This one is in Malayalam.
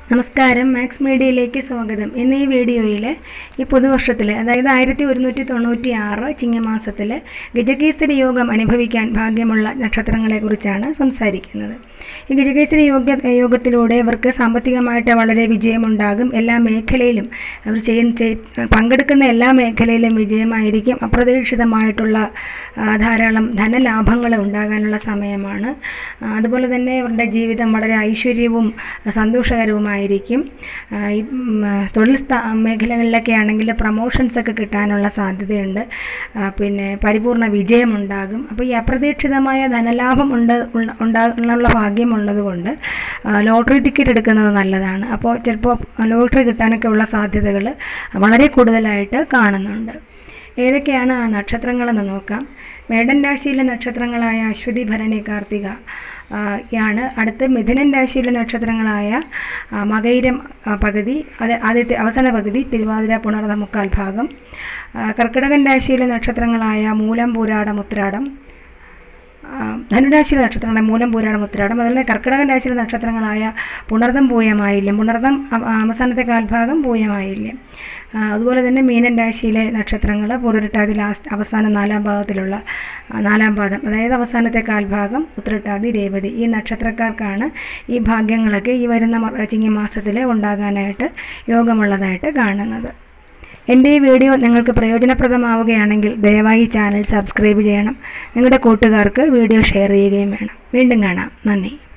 നമസ്കാരം മാക്സ് മീഡിയയിലേക്ക് സ്വാഗതം ഇന്ന് ഈ വീഡിയോയിൽ ഈ പുതുവർഷത്തിൽ അതായത് ആയിരത്തി ഒരുന്നൂറ്റി തൊണ്ണൂറ്റി ആറ് ചിങ്ങമാസത്തിൽ ഗജകേസരി യോഗം അനുഭവിക്കാൻ ഭാഗ്യമുള്ള നക്ഷത്രങ്ങളെക്കുറിച്ചാണ് സംസാരിക്കുന്നത് ഈ ഗജകേസരി യോഗ യോഗത്തിലൂടെ ഇവർക്ക് സാമ്പത്തികമായിട്ട് വളരെ വിജയമുണ്ടാകും എല്ലാ മേഖലയിലും അവർ ചെയ്യുന്ന ചെയ്- പങ്കെടുക്കുന്ന എല്ലാ മേഖലയിലും വിജയമായിരിക്കും അപ്രതീക്ഷിതമായിട്ടുള്ള ആ, ധാരാളം ധനലാഭങ്ങൾ ഉണ്ടാകാനുള്ള സമയമാണ് ആ, അതുപോലെ തന്നെ അവരുടെ ജീവിതം വളരെ ഐശ്വര്യവും സന്തോഷകരവുമായിരിക്കും ആ, ഈ ഉം, ആ, തൊഴിൽ സ്ഥാ മേഖലകളിലൊക്കെ ആണെങ്കിൽ പ്രമോഷൻസ് ഒക്കെ കിട്ടാനുള്ള സാധ്യതയുണ്ട് ആ, പിന്നെ പരിപൂർണ വിജയമുണ്ടാകും അപ്പോൾ ഈ അപ്രതീക്ഷിതമായ ധനലാഭം ഉണ്ട് ഉള്ള- ഉണ്ടാകാനുള്ള ഭാഗ്യമുള്ളത് കൊണ്ട് ലോട്ടറി ടിക്കറ്റ് എടുക്കുന്നത് നല്ലതാണ് അപ്പോൾ ചിലപ്പോൾ ലോട്ടറി കിട്ടാനൊക്കെ ഉള്ള സാധ്യതകൾ വളരെ കൂടുതലായിട്ട് കാണുന്നുണ്ട് ഏതൊക്കെയാണ് ആ നക്ഷത്രങ്ങളെന്ന് നോക്കാം മേടൻ രാശിയിലെ നക്ഷത്രങ്ങളായ അശ്വതി ഭരണി കാർത്തിക ആ, യാണ് അടുത്ത് മിഥുനൻ രാശിയിലെ നക്ഷത്രങ്ങളായ ആ, മകയിരം ആ, പകുതി അത് ആദ്യത്തെ അവസാന പകുതി തിരുവാതിര പുണർന്ന മുക്കാൽ ഭാഗം ആ, കർക്കിടകൻ രാശിയിലെ നക്ഷത്രങ്ങളായ മൂലം പൂരാടം ഉത്രാടം ആ, ധനുരാശിയിലെ നക്ഷത്രങ്ങളായ മൂലം പൂരാടം ഉത്രാടം അതുപോലെ കർക്കിടകൻ രാശിയിലെ നക്ഷത്രങ്ങളായ പുണർദം പൂയമായില്യം പുണർദം അവ- അവസാനത്തെ കാൽഭാഗം പൂയമായില്യം ആ, അതുപോലെ തന്നെ മീനൻ രാശിയിലെ നക്ഷത്രങ്ങൾ പൂരട്ടാതി ലാസ്റ്റ് അവസാന നാലാം ഭാഗത്തിലുള്ള ആ, നാലാം പാദം അതായത് അവസാനത്തെ കാൽഭാഗം ഉത്രട്ടാതി രേവതി ഈ നക്ഷത്രക്കാർക്കാണ് ഈ ഭാഗ്യങ്ങളൊക്കെ ഈ വരുന്ന മ- ചിങ്ങമാസത്തിൽ ഉണ്ടാകാനായിട്ട് യോഗമുള്ളതായിട്ട് കാണുന്നത് എൻ്റെ ഈ വീഡിയോ നിങ്ങൾക്ക് പ്രയോജനപ്രദമാവുകയാണെങ്കിൽ ദയവായി ചാനൽ സബ്സ്ക്രൈബ് ചെയ്യണം നിങ്ങളുടെ കൂട്ടുകാർക്ക് വീഡിയോ ഷെയർ ചെയ്യുകയും വേണം വീണ്ടും കാണാം നന്ദി